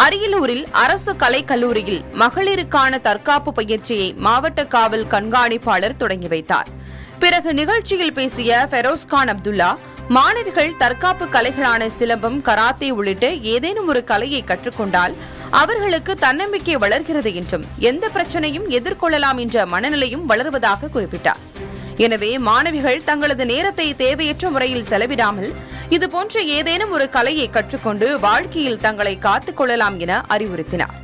அரியலூரில் அரசு கலைக் கல்லூரியில் மகளிருக்கான தற்காப்பு பயிற்சியை மாவட்ட காவல் கண்காணிப்பாளர் தொடங்கி வைத்தார் பிறகு நிகழ்ச்சியில் பேசிய ஃபெரோஸ்கான் அப்துல்லா மாணவிகள் தற்காப்பு கலைகளான சிலம்பம் கராத்தே உள்ளிட்ட ஏதேனும் ஒரு கலையை கற்றுக்கொண்டால் அவர்களுக்கு தன்னம்பிக்கை வளர்கிறது என்றும் எந்த பிரச்சனையும் எதிர்கொள்ளலாம் என்ற மனநிலையும் வளருவதாக குறிப்பிட்டார் எனவே மாணவிகள் தங்களது நேரத்தை தேவையற்ற முறையில் செலவிடாமல் இதுபோன்ற ஏதேனும் ஒரு கலையை கற்றுக்கொண்டு வாழ்க்கையில் தங்களை காத்துக் கொள்ளலாம் என அறிவுறுத்தினார்